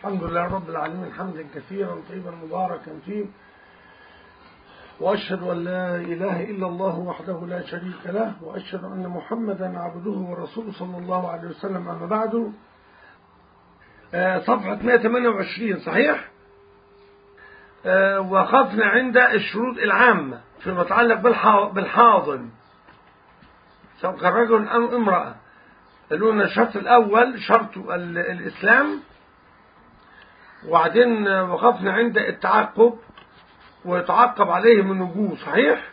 الحمد لله رب العالمين حمدا كثيرا طيبا مباركا فيه وأشهد أن لا إله إلا الله وحده لا شريك له وأشهد أن محمدا عبده ورسوله صلى الله عليه وسلم أما بعد صفحة 128 صحيح وقفنا عند الشروط العامة فيما يتعلق بالحاضن سواء كان رجل أو امرأة قالوا الشرط الأول شرط الإسلام وبعدين وقفنا عند التعقب ويتعقب عليه من وجوه صحيح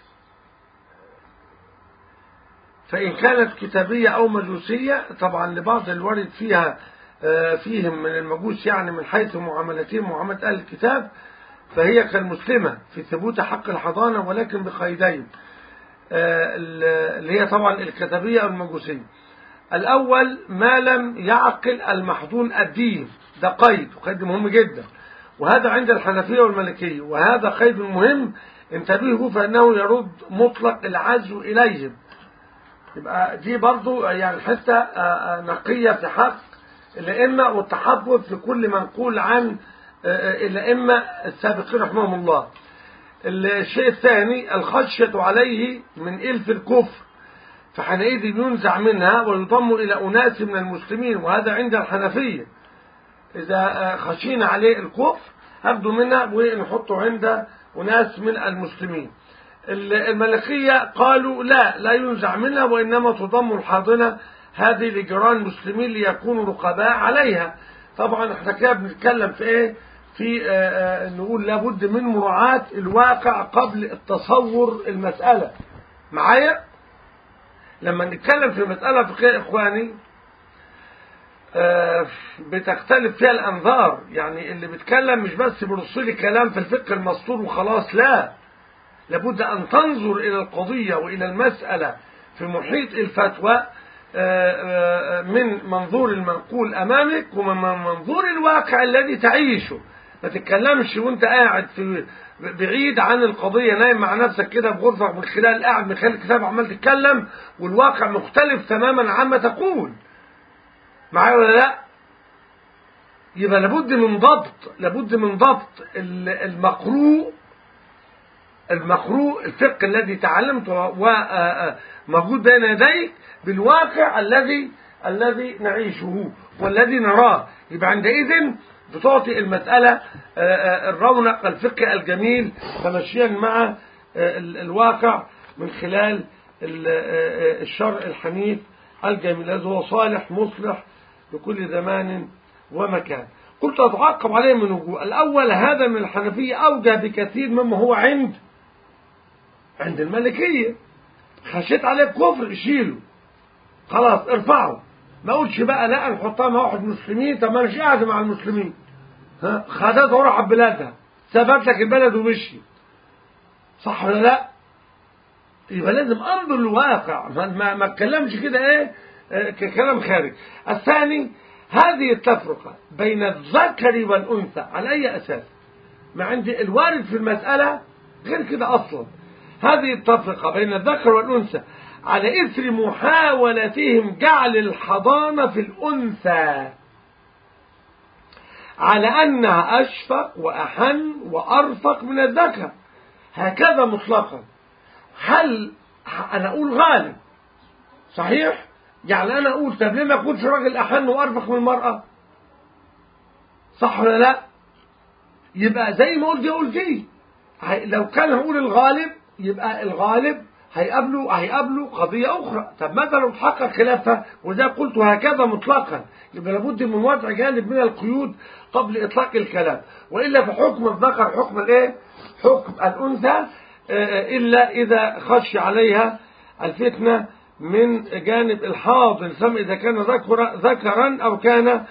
فإن كانت كتابية أو مجوسية طبعا لبعض الورد فيها فيهم من المجوس يعني من حيث معاملتهم معاملة أهل الكتاب فهي كالمسلمة في ثبوت حق الحضانة ولكن بقيدين اللي هي طبعا الكتابية أو المجوسية الأول ما لم يعقل المحضون الدين ده قيد وقيد مهم جدا وهذا عند الحنفية والمالكية وهذا قيد مهم انتبهوا فإنه يرد مطلق العزو إليهم يبقى دي برضو يعني حتة نقية في حق الأئمة والتحفظ في كل منقول عن الأئمة السابقين رحمهم الله الشيء الثاني الخشية عليه من إلف الكفر فحينئذ ينزع منها ويضم إلى أناس من المسلمين وهذا عند الحنفية إذا خشينا عليه الكفر هبدو منها ونحطه عند أناس من المسلمين الملكية قالوا لا لا ينزع منها وإنما تضم الحاضنة هذه لجيران المسلمين ليكونوا رقباء عليها طبعا احنا كده بنتكلم في ايه في آآ آآ نقول لابد من مراعاة الواقع قبل التصور المسألة معايا لما نتكلم في مسألة فقهية إخواني بتختلف فيها الأنظار يعني اللي بيتكلم مش بس بيرص لي كلام في الفقه المسطور وخلاص لا لابد أن تنظر إلى القضية وإلى المسألة في محيط الفتوى من منظور المنقول أمامك ومن منظور الواقع الذي تعيشه ما تتكلمش وانت قاعد في بعيد عن القضية نايم مع نفسك كده في غرفة من خلال قاعد من خلال الكتاب عمال تتكلم والواقع مختلف تماما عما تقول معايا ولا لا يبقى لابد من ضبط لابد من ضبط المقروء المقروء الفقه الذي تعلمته وموجود بين يديك بالواقع الذي الذي نعيشه والذي نراه يبقى عندئذ بتعطي المسألة الرونق الفقه الجميل تمشيا مع الواقع من خلال الشرع الحنيف الجميل الذي هو صالح مصلح لكل زمان ومكان قلت أتعقب عليه من وجوه الأول هذا من الحنفية أوجه بكثير مما هو عند عند الملكية خشيت عليه كفر شيله خلاص ارفعه ما اقولش بقى لا نحطها مع واحد مسلمين طب ما مش قاعد مع المسلمين ها خدتها وراح بلادها سابت لك البلد ومشي صح ولا لا يبقى لازم انظر للواقع ما ما اتكلمش كده ايه اه كلام خارج الثاني هذه التفرقه بين الذكر والانثى على اي اساس ما عندي الوارد في المساله غير كده اصلا هذه التفرقه بين الذكر والانثى على إثر محاولتهم جعل الحضانة في الأنثى على أنها أشفق وأحن وأرفق من الذكر هكذا مطلقا هل أنا أقول غالب صحيح يعني أنا أقول طب ليه ما يكونش راجل أحن وأرفق من المرأة صح ولا لا يبقى زي ما قلت قلت دي لو كان هقول الغالب يبقى الغالب هيقابلوا هيقابلوا قضية أخرى طب ماذا لو تحقق خلافها وده قلت هكذا مطلقا يبقى لابد من وضع جانب من القيود قبل إطلاق الكلام وإلا فحكم الذكر حكم الإيه؟ حكم الأنثى إلا إذا خشي عليها الفتنة من جانب الحاضن سواء إذا كان ذكر ذكرا أو كان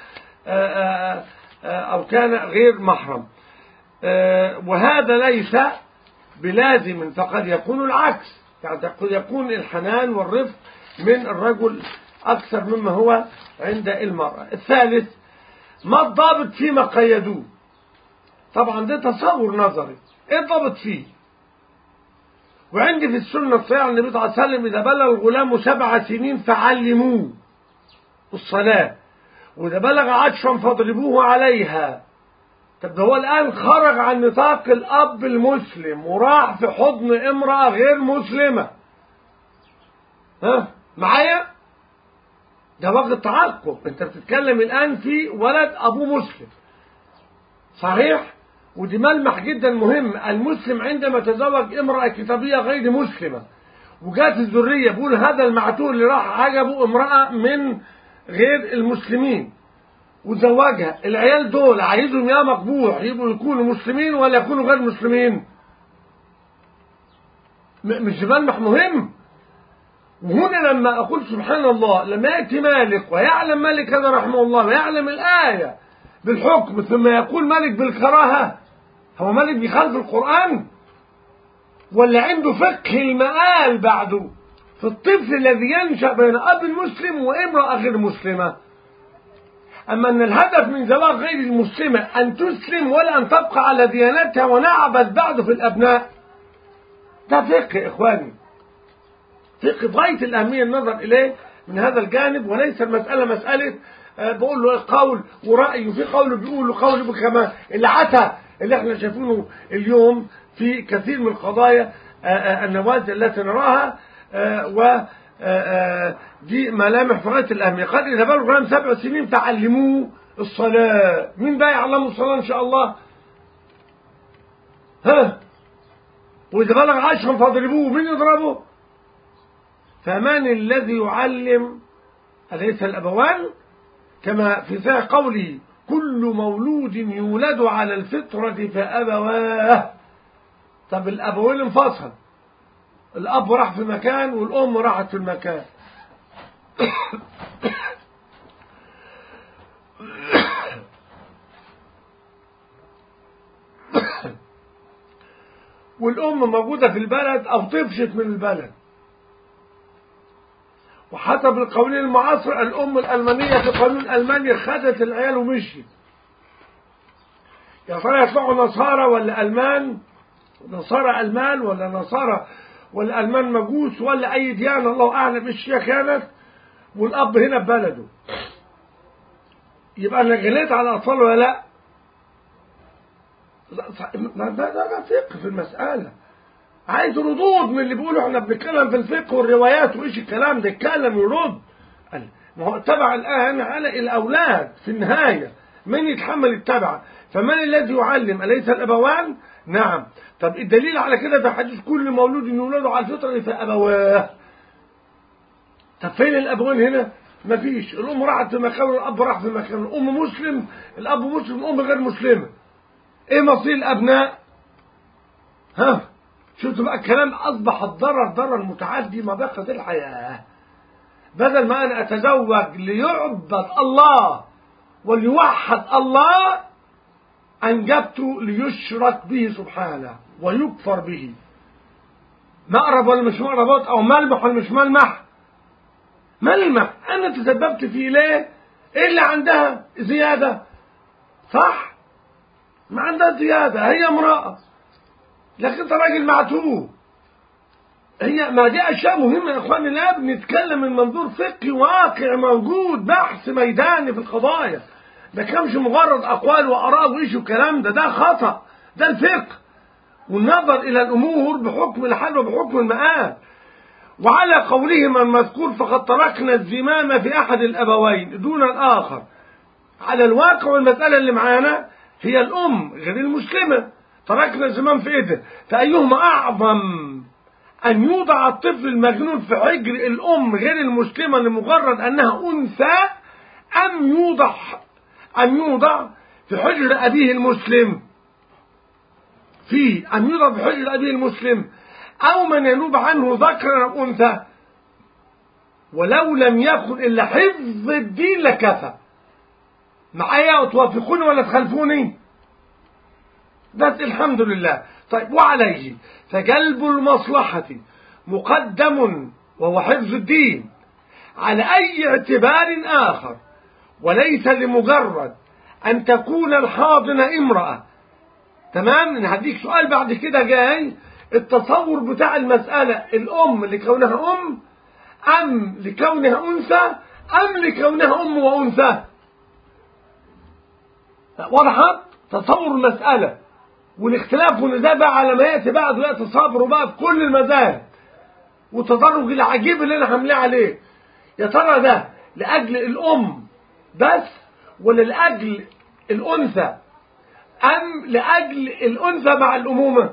أو كان غير محرم وهذا ليس بلازم فقد يكون العكس يعني قد يكون الحنان والرفق من الرجل أكثر مما هو عند المرأة الثالث ما الضابط فيما قيدوه طبعا ده تصور نظري ايه الضابط فيه وعندي في السنة الصحيحة النبي صلى الله عليه وسلم إذا بلغ الغلام سبع سنين فعلموه الصلاة وإذا بلغ عشرا فاضربوه عليها طب ده هو الآن خرج عن نطاق الأب المسلم وراح في حضن امرأة غير مسلمة ها معايا ده وقت تعقب انت بتتكلم الآن في ولد أبوه مسلم صحيح ودي ملمح جدا مهم المسلم عندما تزوج امرأة كتابية غير مسلمة وجات الذرية بيقول هذا المعتوه اللي راح عجبه امرأة من غير المسلمين وزوجها العيال دول عايزهم يا مقبوح يبقوا يكونوا مسلمين ولا يكونوا غير مسلمين مش ملمح مهم وهنا لما أقول سبحان الله لما يأتي مالك ويعلم مالك هذا رحمه الله ويعلم الآية بالحكم ثم يقول مالك بالكراهة هو مالك بيخالف القرآن ولا عنده فقه المآل بعده في الطفل الذي ينشأ بين أب مسلم وامرأة غير مسلمة أما أن الهدف من زواج غير المسلمة أن تسلم ولا أن تبقى على ديانتها ونعبد بعده في الأبناء ده فقه يا إخواني فقه غاية الأهمية النظر إليه من هذا الجانب وليس المسألة مسألة بقول له قول ورأي وفي قول بيقول له قول كمان العتا اللي احنا شايفينه اليوم في كثير من القضايا النوازل التي نراها و دي ملامح في غايه الاهميه قال اذا بلغ غلام سبع سنين تعلموه الصلاه مين بقى يعلمه الصلاه ان شاء الله ها واذا بلغ عشرا فاضربوه مين يضربه فمن الذي يعلم أليس الأبوان كما في ذا قوله كل مولود يولد على الفطرة فأبواه طب الأبوين انفصل الأب راح في مكان والأم راحت في المكان والأم موجودة في البلد أو طفشت من البلد وحسب القوانين المعاصرة الأم الألمانية في قانون ألمانيا خدت العيال ومشيت يا ترى يطلعوا نصارى ولا ألمان نصارى ألمان ولا نصارى ولا ألمان مجوس ولا أي ديانة الله أعلم إيش هي كانت والأب هنا في بلده يبقى أنا جنيت على الأطفال ولا لا؟ ده ده فقه في المسألة عايز ردود من اللي بيقولوا احنا بنتكلم في الفقه والروايات وايش الكلام ده يتكلم يرد ما هو تبع الآن على الأولاد في النهاية من يتحمل التبع فمن الذي يعلم أليس الأبوان نعم طب الدليل على كده في حديث كل مولود يولد على الفطرة فأبواه طب فين الأبوان هنا مفيش الأم راحت في مكان والأب راح في مكان الأم مسلم الأب مسلم الأم غير مسلمة إيه مصير الأبناء ها شفتوا بقى الكلام أصبح الضرر ضرر متعدي ما بقت الحياة بدل ما أنا أتزوج ليعبد الله وليوحد الله أنجبت ليشرك به سبحانه ويكفر به مقرب ولا مش مقربات أو ملمح ولا مش ملمح ملمح أنا تسببت فيه ليه إيه اللي عندها زيادة صح ما عندها زيادة هي امرأة لكن انت راجل معتوه هي ما دي اشياء مهمه يا اخواني لا بنتكلم من منظور فقهي واقع موجود بحث ميداني في القضايا ما كانش مجرد اقوال واراء وايش والكلام ده ده خطا ده الفقه والنظر الى الامور بحكم الحال وبحكم المآل وعلى قولهما المذكور فقد تركنا الزمام في احد الابوين دون الاخر على الواقع والمساله اللي معانا هي الام غير المسلمه تركنا الزمام في ايده فأيهما أعظم أن يوضع الطفل المجنون في حجر الأم غير المسلمة لمجرد أنها أنثى أم يوضع أم يوضع في حجر أبيه المسلم في أم يوضع في حجر أبيه المسلم أو من ينوب عنه ذكرا أو أنثى ولو لم يكن إلا حفظ الدين لكفى معايا توافقوني ولا تخالفوني؟ بس الحمد لله طيب وعليه فجلب المصلحة مقدم وهو حفظ الدين على أي اعتبار آخر وليس لمجرد أن تكون الحاضنة امرأة تمام أنا هديك سؤال بعد كده جاي التصور بتاع المسألة الأم لكونها أم أم لكونها أنثى أم لكونها أم وأنثى وضحت تصور المسألة والاختلاف والنزاع بقى على ما يأتي بعد وقت صبر بقى في كل المذاهب والتدرج العجيب اللي انا حاملاه عليه يا ترى ده لأجل الأم بس ولا لأجل الأنثى أم لأجل الأنثى مع الأمومة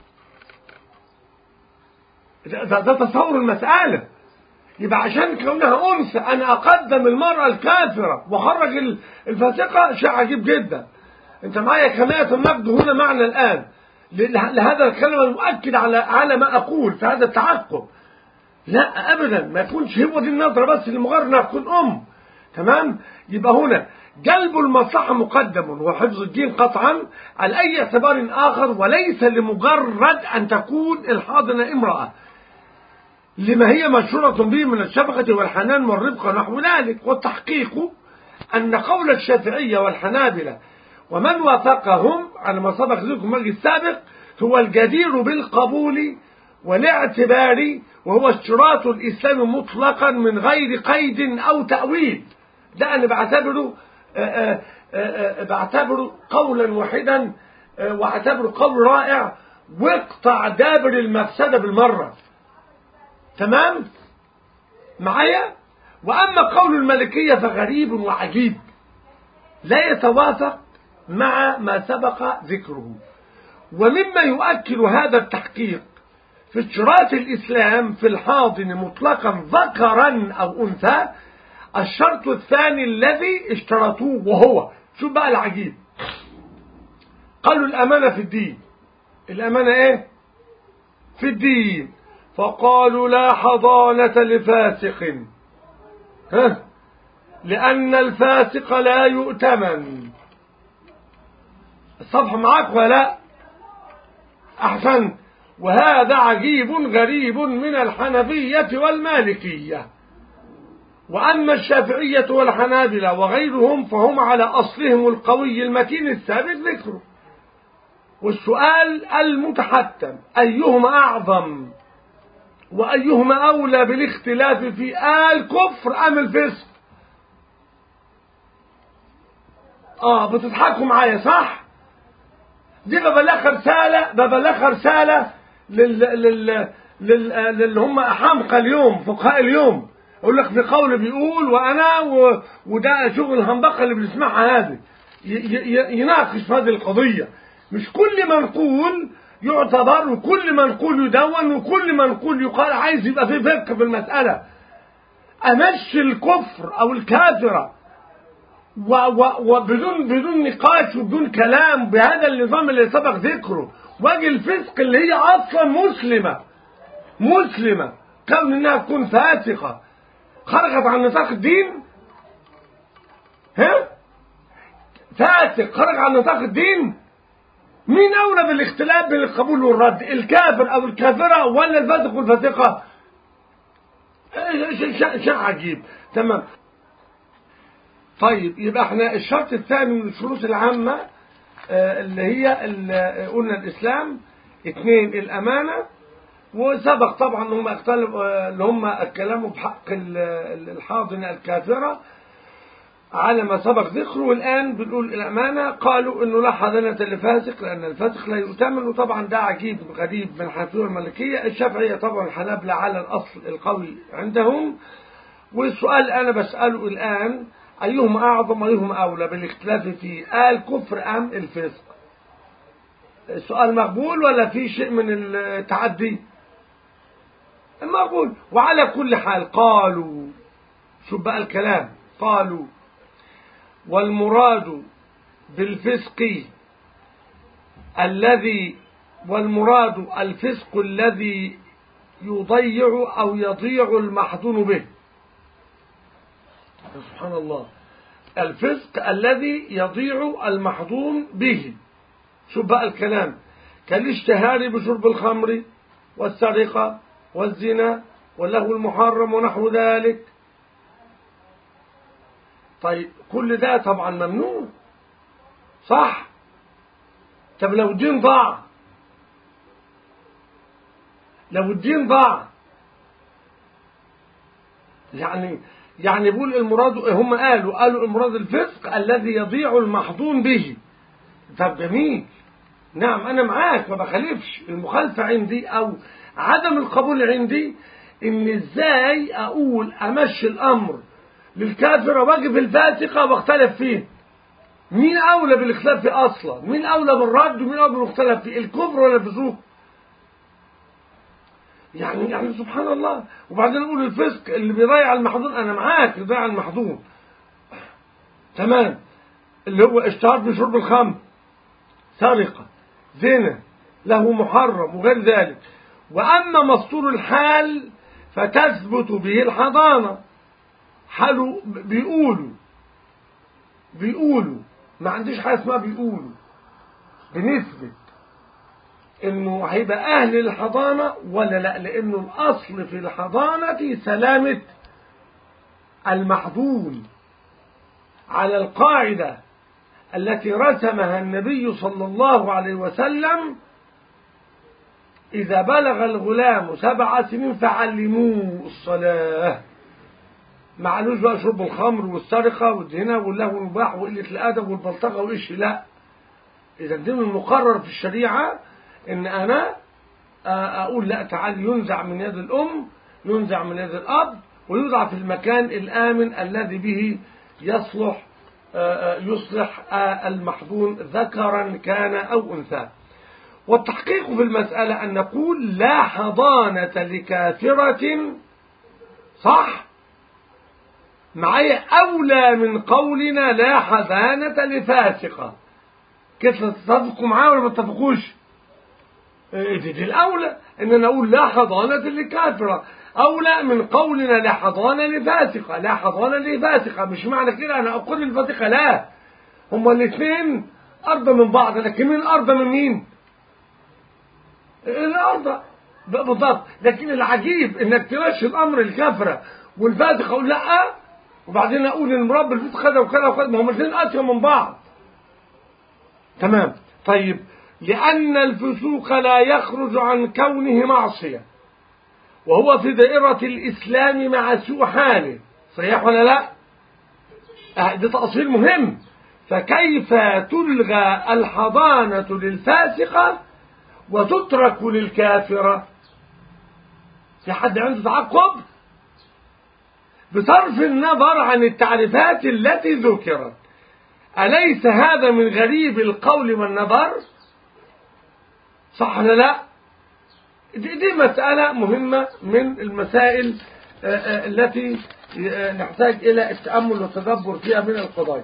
ده, ده, ده تصور المسألة يبقى عشان كونها أنثى أنا أقدم المرأة الكافرة وخرج الفاسقة شيء عجيب جدا أنت معايا كمية النقد هنا معنى الآن لهذا الكلام المؤكد على على ما أقول في هذا التعقب لا أبدا ما يكونش هو دي النظرة بس لمجرد أنها تكون أم تمام يبقى هنا جلب المصلحة مقدم وحفظ الدين قطعا على أي اعتبار آخر وليس لمجرد أن تكون الحاضنة امرأة لما هي مشهورة به من الشفقة والحنان والرفق ونحو ذلك والتحقيق أن قول الشافعية والحنابلة ومن وافقهم على ما سبق ذكر المجلس السابق هو الجدير بالقبول والاعتبار وهو اشتراط الإسلام مطلقا من غير قيد أو تأويل ده أنا بعتبره آآ آآ بعتبره قولا واحدا واعتبره قول رائع واقطع دابر المفسدة بالمرة تمام معايا وأما قول الملكية فغريب وعجيب لا يتوافق مع ما سبق ذكره ومما يؤكد هذا التحقيق في اشتراط الإسلام في الحاضن مطلقا ذكرا أو أنثى الشرط الثاني الذي اشترطوه وهو شوف بقى العجيب قالوا الأمانة في الدين الأمانة ايه في الدين فقالوا لا حضانة لفاسق ها لأن الفاسق لا يؤتمن الصفحة معاك ولا لا أحسن وهذا عجيب غريب من الحنفية والمالكية وأما الشافعية والحنابلة وغيرهم فهم على أصلهم القوي المتين الثابت ذكره والسؤال المتحتم أيهما أعظم وأيهما أولى بالاختلاف في آل كفر أم الفسق آه بتضحكوا معايا صح دي ببلغها رسالة ببلغها رسالة لل لل لل للي هم حمقى اليوم فقهاء اليوم اقول لك في قول بيقول وانا و... وده شغل الهنبقه اللي بنسمعها هذه ي... ي... يناقش في هذه القضيه مش كل منقول يعتبر وكل منقول يدون وكل منقول يقال عايز يبقى في فقه في المساله امشي الكفر او الكافره و... و... وبدون بدون نقاش وبدون كلام بهذا النظام اللي سبق ذكره واجي الفسق اللي هي اصلا مسلمه مسلمه كون انها تكون فاسقه خرجت عن نطاق الدين ها فاسق خرج عن نطاق الدين مين اولى بالاختلاف بين القبول والرد الكافر او الكافره ولا الفاسق والفاسقه شيء عجيب تمام طيب يبقى احنا الشرط الثاني من الشروط العامه اللي هي اللي قلنا الاسلام اثنين الامانه وسبق طبعا هم اختلفوا اللي هم اتكلموا بحق الحاضنة الكافرة على ما سبق ذكره والآن بنقول الأمانة قالوا إنه لا حاضنة لفاسق لأن الفاسق لا يؤتمن وطبعا ده عجيب غريب من الحنفية المالكية الشافعية طبعا الحنابلة على الأصل القوي عندهم والسؤال أنا بسأله الآن أيهم أعظم أيهم أولى بالاختلاف في آل كفر أم الفسق السؤال مقبول ولا في شيء من التعدي مقبول وعلى كل حال قالوا شوف بقى الكلام قالوا والمراد بالفسق الذي والمراد الفسق الذي يضيع أو يضيع المحظون به سبحان الله الفسق الذي يضيع المحظون به شوف بقى الكلام كالاشتهار بشرب الخمر والسرقة والزنا واللهو المحرم ونحو ذلك طيب كل ده طبعا ممنوع صح طب لو الدين ضاع لو الدين ضاع يعني يعني بيقول المراد هم قالوا قالوا المراد الفسق الذي يضيع المحظون به طب جميل نعم انا معاك ما بخالفش المخالفه عندي او عدم القبول عندي ان ازاي اقول امشي الامر للكافر واجب الفاسقه واختلف فيه مين اولى بالاختلاف فيه اصلا مين اولى بالرد ومين اولى بالاختلاف فيه الكفر ولا الفسوق يعني يعني سبحان الله وبعدين نقول الفسق اللي بيضيع المحظون انا معاك يضيع المحظون تمام اللي هو اشتهار بشرب الخمر سرقه زنا له محرم وغير ذلك واما مستور الحال فتثبت به الحضانه حاله بيقولوا بيقولوا ما عنديش حاجه اسمها بيقولوا بنثبت انه هيبقى اهل الحضانة ولا لا لانه الاصل في الحضانة سلامة المحظون على القاعدة التي رسمها النبي صلى الله عليه وسلم إذا بلغ الغلام سبع سنين فعلموه الصلاة ما علوش بقى شرب الخمر والسرقة والزنا واللهو والمباح وقلة الأدب والبلطجة وإيش لا إذا دي من المقرر في الشريعة ان انا اقول لا تعال ينزع من يد الام ينزع من يد الاب ويوضع في المكان الامن الذي به يصلح يصلح المحظون ذكرا كان او انثى والتحقيق في المسألة أن نقول لا حضانة لكافرة صح معايا أولى من قولنا لا حضانة لفاسقة كيف تتفقوا معاه ولا ما تتفقوش؟ دي, دي الأولى إن أنا أقول لا حضانة لكافرة أولى من قولنا لا حضانة لفاسقة لا حضانة لفاسقة مش معنى كده أنا أقول الفاسقة لا هما الاثنين أرضى من بعض لكن مين أرضى من مين؟ الأرضى بالضبط لكن العجيب إنك تمشي الأمر الكافرة والفاسقة أقول لا وبعدين أقول المربي الفسق كذا وكذا وكذا ما هما الاثنين أسوأ من بعض تمام طيب لأن الفسوق لا يخرج عن كونه معصية وهو في دائرة الإسلام مع سوء حاله صحيح ولا لا ده تأصيل مهم فكيف تلغى الحضانة للفاسقة وتترك للكافرة في حد عنده تعقب بصرف النظر عن التعريفات التي ذكرت أليس هذا من غريب القول والنظر صح ولا لا دي, دي مسألة مهمة من المسائل التي نحتاج إلى التأمل والتدبر فيها من القضايا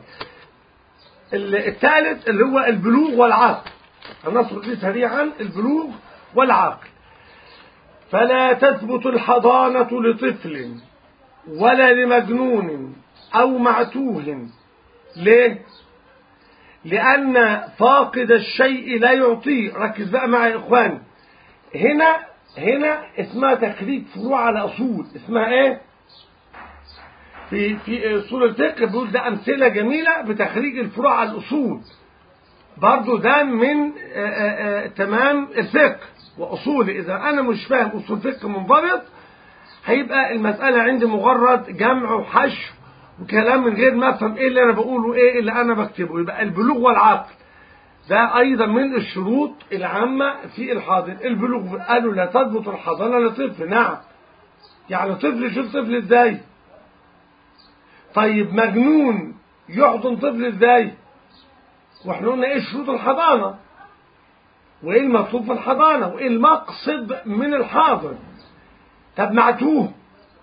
الثالث اللي هو البلوغ والعقل هنصر فيه سريعا البلوغ والعقل فلا تثبت الحضانة لطفل ولا لمجنون أو معتوه ليه؟ لأن فاقد الشيء لا يعطيه ركز بقى معي يا إخوان هنا هنا اسمها تخريج فروع على أصول اسمها إيه؟ في في أصول الفقه بيقول ده أمثلة جميلة بتخريج الفروع على الأصول برضو ده من آآ آآ تمام الفقه وأصول إذا أنا مش فاهم أصول فقه منضبط هيبقى المسألة عندي مجرد جمع وحشو وكلام من غير ما افهم ايه اللي انا بقوله وايه اللي انا بكتبه يبقى البلوغ والعقل ده ايضا من الشروط العامة في الحاضر البلوغ قالوا لا تضبط الحضانة لطفل نعم يعني طفل شوف طفل ازاي طيب مجنون يحضن طفل ازاي واحنا قلنا ايه شروط الحضانة وايه المطلوب في الحضانة وايه المقصد من الحاضر طب معتوه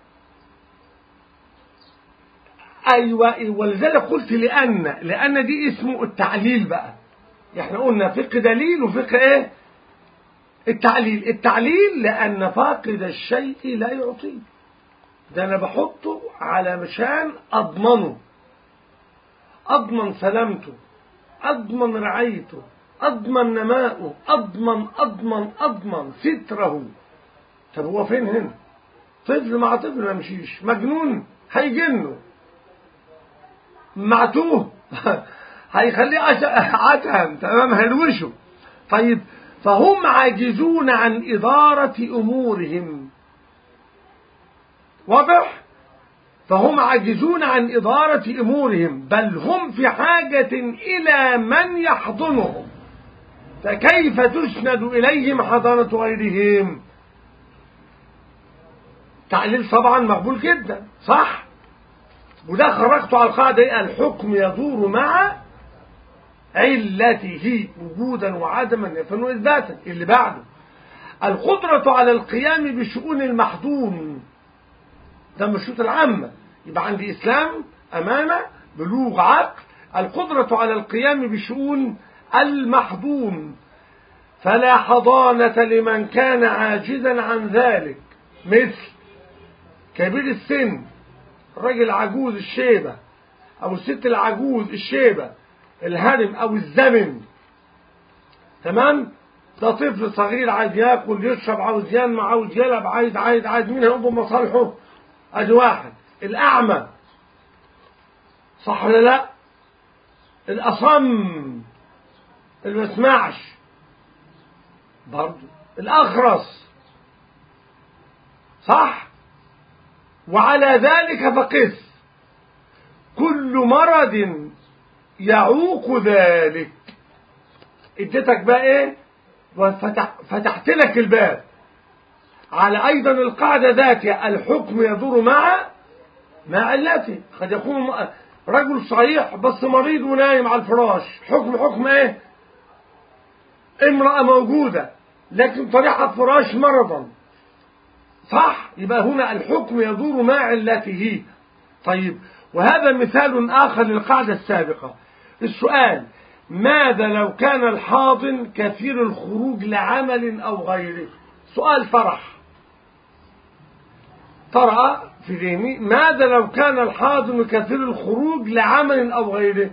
ايوه ولذلك قلت لان لان دي اسمه التعليل بقى احنا قلنا فقه دليل وفقه ايه التعليل التعليل لان فاقد الشيء لا يعطيه ده انا بحطه على مشان اضمنه اضمن سلامته اضمن رعايته اضمن نماؤه اضمن اضمن اضمن ستره طب هو فين هنا طفل مع طفل ما يمشيش مجنون هيجنه معتوه هيخليه عتهم تمام هلوشه طيب فهم عاجزون عن إدارة أمورهم واضح فهم عاجزون عن إدارة أمورهم بل هم في حاجة إلى من يحضنهم فكيف تسند إليهم حضانة غيرهم تعليل طبعا مقبول جدا صح وده خرجته على القاعدة إيه؟ الحكم يدور مع علته وجودا وعدما يفن إثباتا اللي بعده القدرة على القيام بشؤون المحظوم ده من الشروط العامة يبقى عندي إسلام أمانة بلوغ عقل القدرة على القيام بشؤون المحظوم فلا حضانة لمن كان عاجزا عن ذلك مثل كبير السن الراجل العجوز الشيبة أو الست العجوز الشيبة الهرم أو الزمن تمام ده طفل صغير عايز ياكل يشرب عاوز ينمى عاوز يلعب عايز عايز عايز مين هيقوم بمصالحه ادي واحد الاعمى صح ولا لا الاصم اللي ما سمعش برضه الاخرس صح وعلى ذلك فقس كل مرض يعوق ذلك اديتك بقى ايه وفتح فتحت لك الباب على ايضا القاعدة ذاتها الحكم يدور مع مع علته قد يكون رجل صحيح بس مريض ونايم على الفراش حكم حكم ايه امرأة موجودة لكن طريحة فراش مرضا صح يبقى هنا الحكم يدور مع علته طيب وهذا مثال آخر للقاعدة السابقة السؤال ماذا لو كان الحاضن كثير الخروج لعمل أو غيره سؤال فرح طرأ في ذهني ماذا لو كان الحاضن كثير الخروج لعمل أو غيره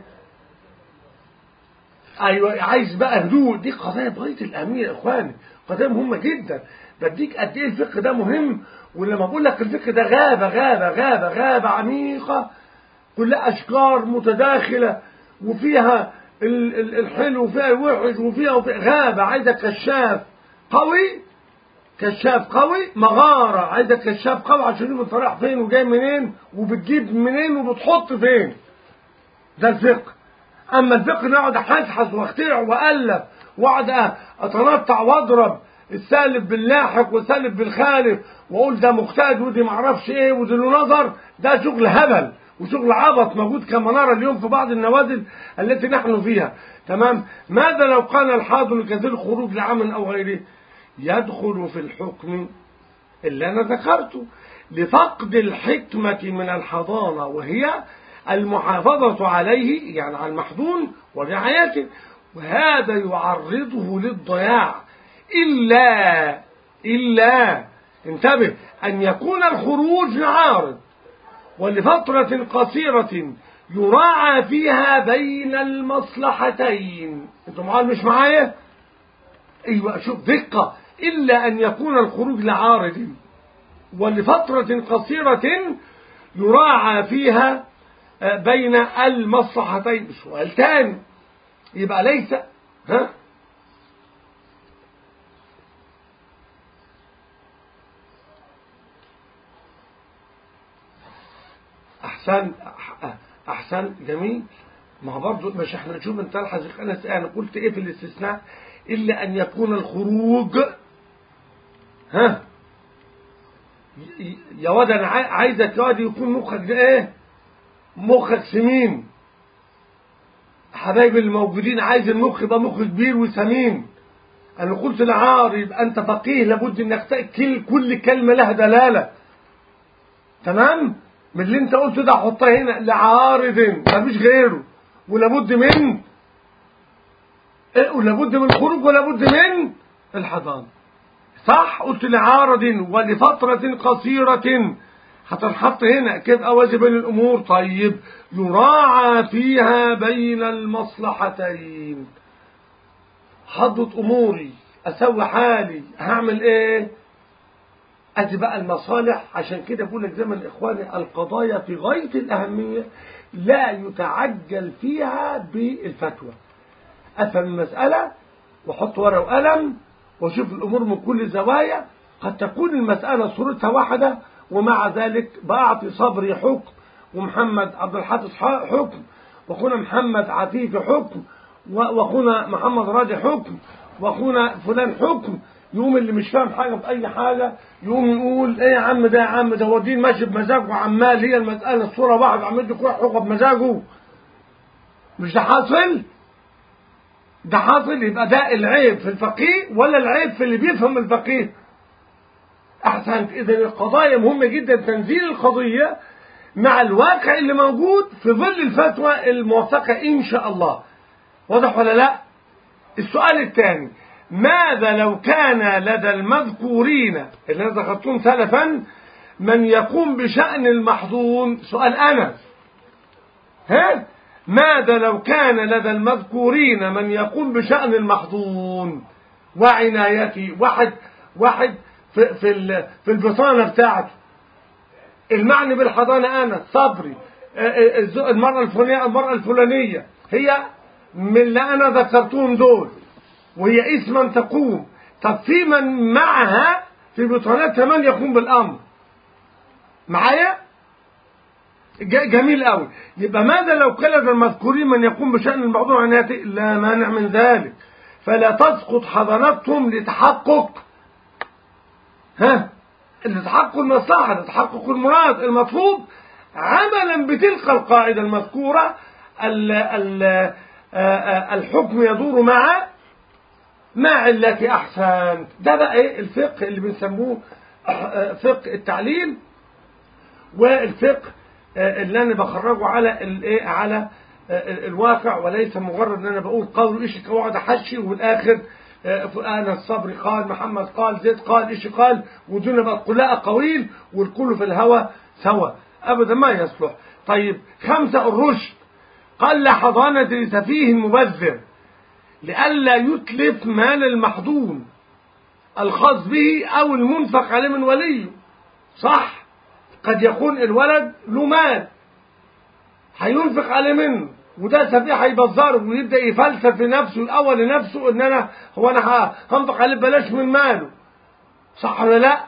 أيوة عايز بقى هدوء دي قضايا بغاية الأهمية يا إخواني قضايا مهمة جدا بديك قد إيه الفقه ده مهم ولما بقول لك الفقه ده غابة غابة غابة غابة عميقة كلها أشجار متداخلة وفيها الحلو وفيها الوحش وفيها, وفيها غابة عايزة كشاف قوي كشاف قوي مغارة عايزة كشاف قوي عشان يقول انت رايح فين وجاي منين وبتجيب منين وبتحط فين ده الفقه اما الفقه نقعد احسحس واخترع والف واقعد اتنطع واضرب السالب باللاحق والسالب بالخالف واقول ده مجتهد ودي معرفش ايه ودي له نظر ده شغل هبل وشغل عبط موجود كما نرى اليوم في بعض النوازل التي نحن فيها تمام ماذا لو كان الحاضر كثير الخروج لعمل او غيره يدخل في الحكم اللي انا ذكرته لفقد الحكمة من الحضانة وهي المحافظة عليه يعني على المحضون ورعايته وهذا يعرضه للضياع إلا إلا انتبه أن يكون الخروج عارض ولفترة قصيرة يراعى فيها بين المصلحتين انتم معايا مش معايا ايوه شوف دقة الا ان يكون الخروج لعارض ولفترة قصيرة يراعى فيها بين المصلحتين سؤال تاني يبقى ليس ها احسن احسن جميل ما برضه مش احنا نشوف انت تلحظ انا انا قلت ايه في الاستثناء الا ان يكون الخروج ها يا واد انا عايزك يا واد يكون مخك ده ايه مخك سمين حبايبي الموجودين عايز المخ يبقى مخ كبير وسمين انا قلت لعار يبقى انت فقيه لابد انك تاكل كل كلمه لها دلاله تمام من اللي انت قلته ده حطها هنا لعارض مفيش غيره ولابد من ايه ولابد من الخروج ولابد من الحضانه صح قلت لعارض ولفترة قصيرة هتنحط هنا كيف أوازي بين الأمور طيب يراعى فيها بين المصلحتين حضت أموري أسوي حالي هعمل إيه أدي بقى المصالح عشان كده بقول لك زي ما إخواني القضايا في غاية الأهمية لا يتعجل فيها بالفتوى أفهم المسألة وحط ورقة وقلم وشوف الأمور من كل زوايا قد تكون المسألة صورتها واحدة ومع ذلك بعطي صبري حكم ومحمد عبد الحافظ حكم واخونا محمد عفيفي حكم واخونا محمد راجع حكم واخونا فلان حكم يقوم اللي مش فاهم حاجه في اي حاجه يقوم يقول ايه يا عم ده يا عم ده هو الدين ماشي بمزاجه وعمال هي المساله الصوره واحد عم يدي كل حقوق بمزاجه مش ده حاصل ده حاصل يبقى ده العيب في الفقيه ولا العيب في اللي بيفهم الفقيه احسنت اذا القضايا مهمه جدا تنزيل القضيه مع الواقع اللي موجود في ظل الفتوى الموثقه ان شاء الله واضح ولا لا السؤال الثاني ماذا لو كان لدى المذكورين اللي انا ذكرتهم سلفا من يقوم بشأن المحظون سؤال أنا ها ماذا لو كان لدى المذكورين من يقوم بشأن المحظون وعنايته واحد واحد في في في البطانه بتاعته المعني بالحضانه انا صبري المراه الفلانيه المراه الفلانيه هي من اللي انا ذكرتهم دول وهي اسما تقوم طب في من معها في بطانتها من يقوم بالامر معايا جميل قوي يبقى ماذا لو كلف المذكورين من يقوم بشأن الموضوع عنايته لا مانع من ذلك فلا تسقط حضانتهم لتحقق ها لتحقق المصلحة لتحقق المراد المطلوب عملا بتلك القاعدة المذكورة ال ال الحكم يدور مع مع علة أحسن ده بقى إيه الفقه اللي بنسموه فقه التعليل والفقه اللي أنا بخرجه على الايه على الواقع وليس مجرد ان انا بقول قول ايش واقعد احشي والاخر انا الصبري قال محمد قال زيد قال ايش قال ودون بقى كلها اقاويل والكل في الهوى سوا ابدا ما يصلح طيب خمسه الرشد قل حضانه لسفيه مبذر لئلا يتلف مال المحضون الخاص به او المنفق عليه من وليه صح قد يكون الولد له مال هينفق عليه منه وده سفيه هيبذره ويبدا يفلسف في نفسه الاول لنفسه ان انا هو انا هنفق عليه بلاش من ماله صح ولا لا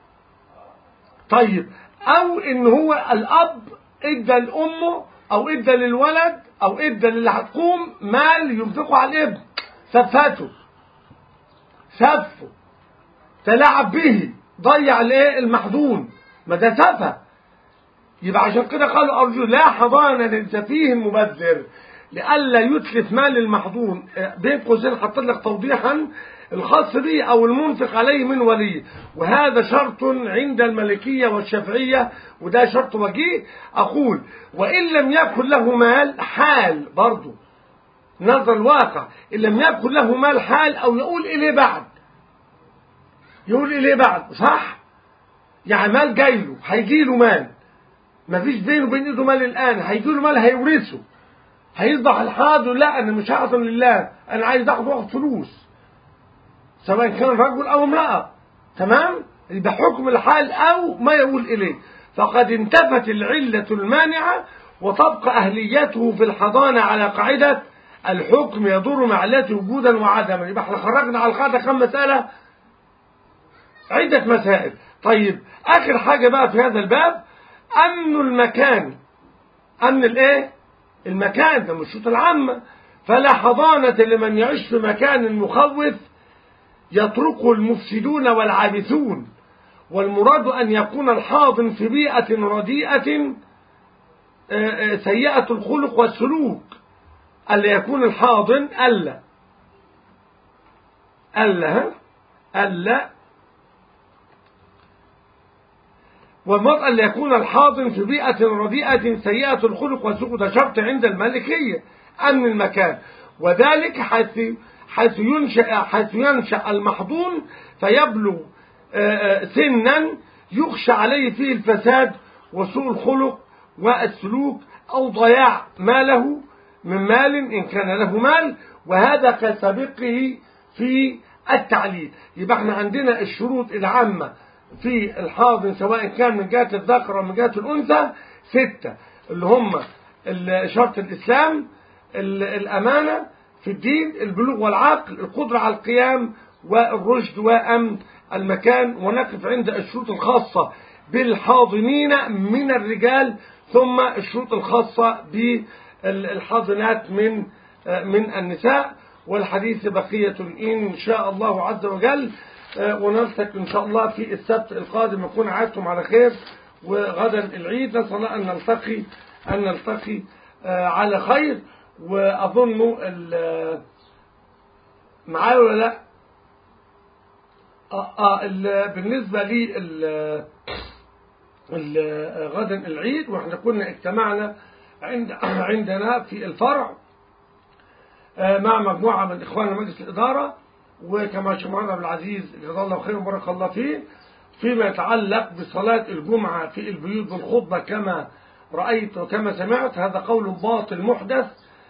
طيب او ان هو الاب ادى لامه او ادى للولد او ادى للي هتقوم مال ينفقه على الابن سفته سفه تلاعب به ضيع الايه المحظون ما ده سفه يبقى عشان كده قالوا أرجو لا حضانة للسفيه المبذر لئلا يتلف مال المحظون بين قوسين حط لك توضيحا الخاص به أو المنفق عليه من وليه وهذا شرط عند الملكية والشافعية وده شرط وجيه أقول وإن لم يكن له مال حال برضه نظر الواقع إن لم يكن له مال حال أو يقول إليه بعد يقول إليه بعد صح يعني مال جاي له هيجي له مال ما فيش بينه وبين ايده مال الان هيجي له مال هيورثه هيصبح الحاضر لا انا مش هعطي لله انا عايز اخد واخد فلوس سواء كان رجل او امراه تمام يبقى حكم الحال او ما يقول اليه فقد انتفت العله المانعه وتبقى اهليته في الحضانه على قاعده الحكم يدور مع علته وجودا وعدما يبقى احنا خرجنا على القاعده كم مساله عده مسائل طيب اخر حاجه بقى في هذا الباب امن المكان امن الايه المكان ده مش الشروط العامه فلا حضانه لمن يعيش في مكان مخوف يتركه المفسدون والعابثون والمراد ان يكون الحاضن في بيئه رديئه سيئه الخلق والسلوك الا يكون الحاضن الا الا الا والمرأة اللي يكون الحاضن في بيئة رديئة سيئة الخلق والسلوك ده شرط عند المالكية أمن المكان وذلك حيث حيث ينشأ حيث ينشأ المحظون فيبلغ سنا يخشى عليه فيه الفساد وسوء الخلق والسلوك أو ضياع ماله من مال إن كان له مال وهذا كسابقه في التعليل يبقى احنا عندنا الشروط العامة في الحاضن سواء كان من جهة الذكر أو من جهة الأنثى ستة اللي هم شرط الإسلام الأمانة في الدين البلوغ والعقل القدرة على القيام والرشد وأمن المكان ونقف عند الشروط الخاصة بالحاضنين من الرجال ثم الشروط الخاصة بالحاضنات من من النساء والحديث بقية إن شاء الله عز وجل ونلتقي إن شاء الله في السبت القادم يكون عادتم على خير وغدا العيد نسأل الله أن نلتقي أن نلتقي على خير وأظن معايا ولا لا آه آه بالنسبة لي غدا العيد واحنا كنا اجتمعنا عند عندنا في الفرع مع مجموعة من إخواننا مجلس الإدارة وكما شمعنا عبد العزيز جزاه الله خير وبارك الله فيه فيما يتعلق بصلاة الجمعة في البيوت بالخطبة كما رأيت وكما سمعت هذا قول باطل محدث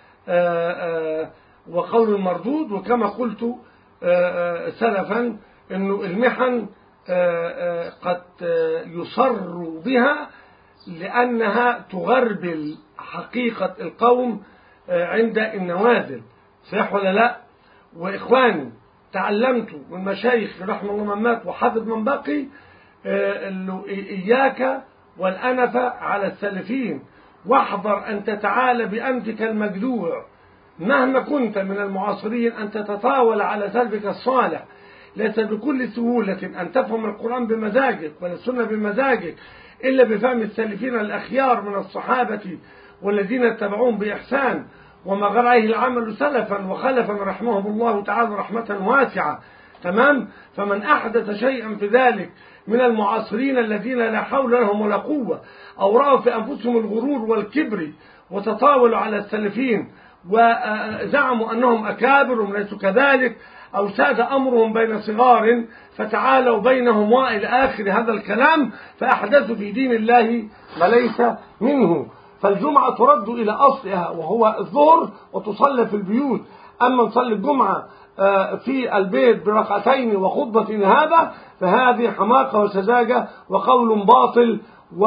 وقول مردود وكما قلت سلفا انه المحن قد يصر بها لأنها تغربل حقيقة القوم عند النوازل صح ولا لا وإخواني تعلمت من مشايخ رحمه الله من مات وحفظ من بقي انه إياك والأنف على السلفين واحذر أن تتعالى بأنفك المجذوع مهما كنت من المعاصرين أن تتطاول على سلفك الصالح ليس بكل سهولة أن تفهم القرآن بمزاجك ولا السنة بمزاجك إلا بفهم السلفين الأخيار من الصحابة والذين اتبعوهم بإحسان وما غير عليه العمل سلفا وخلفا رحمهم الله تعالى رحمة واسعة تمام فمن أحدث شيئا في ذلك من المعاصرين الذين لا حول لهم ولا قوة أو رأوا في أنفسهم الغرور والكبر وتطاولوا على السلفين وزعموا أنهم أكابر وهم ليسوا كذلك أو ساد أمرهم بين صغار فتعالوا بينهم وإلى آخر هذا الكلام فأحدثوا في دين الله ما ليس منه فالجمعة ترد إلى أصلها وهو الظهر وتصلى في البيوت أما نصلي الجمعة في البيت بركعتين وخطبة هذا فهذه حماقة وسذاجة وقول باطل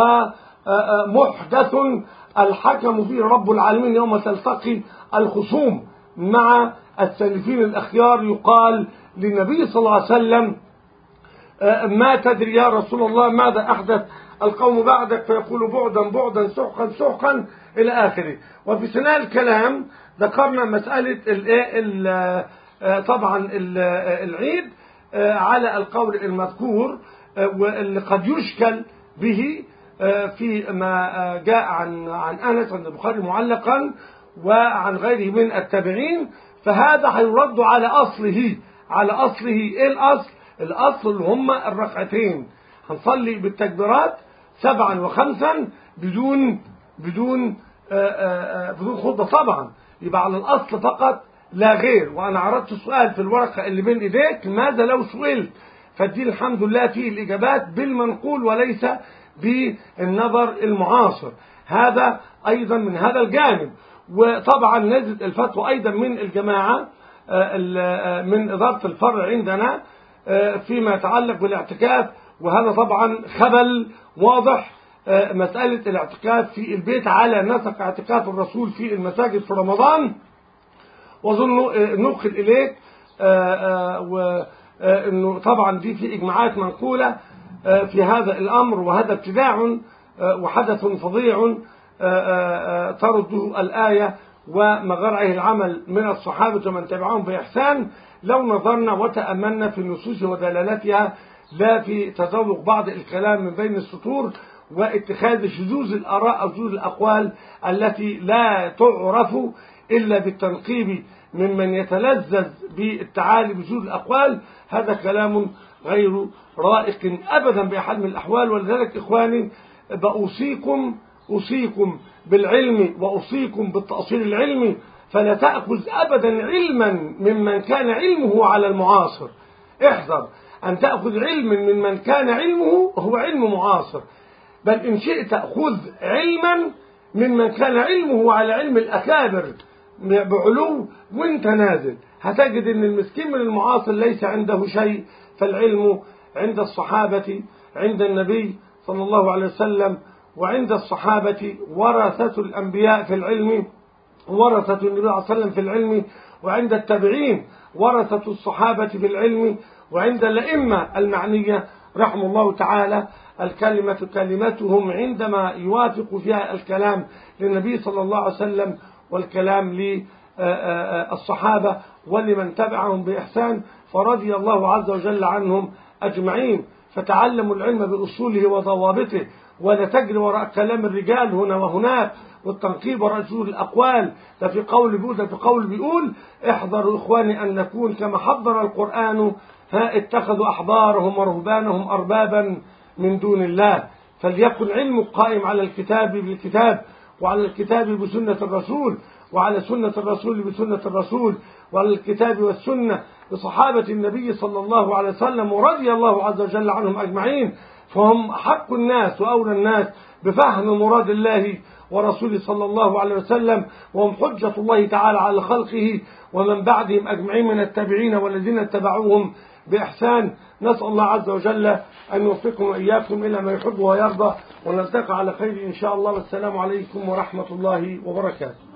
ومحدث الحكم فيه رب العالمين يوم تلتقي الخصوم مع السلفين الأخيار يقال للنبي صلى الله عليه وسلم ما تدري يا رسول الله ماذا أحدث القوم بعدك فيقول بعدا بعدا سحقا سحقا إلى آخره وفي سناء الكلام ذكرنا مسألة ال طبعا العيد على القول المذكور واللي قد يشكل به في ما جاء عن عن انس عند البخاري معلقا وعن غيره من التابعين فهذا هيرد على اصله على اصله ايه الاصل الاصل اللي هم الركعتين هنصلي بالتكبيرات سبعا وخمسا بدون بدون آآ آآ بدون خطبه طبعا يبقى على الاصل فقط لا غير وانا عرضت سؤال في الورقه اللي بين ايديك ماذا لو سئلت فدي الحمد لله فيه الاجابات بالمنقول وليس بالنظر المعاصر هذا ايضا من هذا الجانب وطبعا نزلت الفتوى ايضا من الجماعه من اداره الفرع عندنا فيما يتعلق بالاعتكاف وهذا طبعا خبل واضح مسألة الاعتكاف في البيت على نسق اعتكاف الرسول في المساجد في رمضان واظن نقل اليك وانه طبعا دي في اجماعات منقوله في هذا الامر وهذا ابتداع وحدث فظيع ترده الايه وما غرعه العمل من الصحابه ومن تبعهم باحسان لو نظرنا وتاملنا في النصوص ودلالتها لا في تذوق بعض الكلام من بين السطور واتخاذ شذوذ الاراء او شذوذ الاقوال التي لا تعرف الا بالتنقيب ممن يتلذذ بالتعالي بشذوذ الأقوال هذا كلام غير رائق أبدا بأحد من الأحوال ولذلك إخواني بأوصيكم أوصيكم بالعلم وأوصيكم بالتأصيل العلمي فلا تأخذ أبدا علما ممن كان علمه على المعاصر احذر أن تأخذ علما ممن كان علمه هو علم معاصر بل إن شئت خذ علما ممن كان علمه على علم الأكابر بعلو وانت نازل هتجد ان المسكين من المعاصر ليس عنده شيء فالعلم عند الصحابة عند النبي صلى الله عليه وسلم وعند الصحابة ورثة الأنبياء في العلم ورثة النبي صلى الله عليه وسلم في العلم وعند التابعين ورثة الصحابة في العلم وعند الأئمة المعنية رحمه الله تعالى الكلمة كلمتهم عندما يوافق فيها الكلام للنبي صلى الله عليه وسلم والكلام للصحابة ولمن تبعهم بإحسان فرضي الله عز وجل عنهم أجمعين فتعلموا العلم بأصوله وضوابطه ولا تجري وراء كلام الرجال هنا وهناك والتنقيب وراء سور الأقوال ده في قول بيقول ده في قول بيقول احذروا إخواني أن نكون كما حضر القرآن ها اتخذوا أحبارهم ورهبانهم أربابا من دون الله فليكن علمك قائم على الكتاب بالكتاب وعلى الكتاب بسنة الرسول وعلى سنة الرسول بسنة الرسول وعلى الكتاب والسنة بصحابة النبي صلى الله عليه وسلم ورضي الله عز وجل عنهم أجمعين فهم حق الناس وأولى الناس بفهم مراد الله ورسوله صلى الله عليه وسلم وهم حجة الله تعالى على خلقه ومن بعدهم أجمعين من التابعين والذين اتبعوهم بإحسان نسأل الله عز وجل أن يوفقكم وإياكم إلى ما يحب ويرضى ونلتقي على خير إن شاء الله والسلام عليكم ورحمة الله وبركاته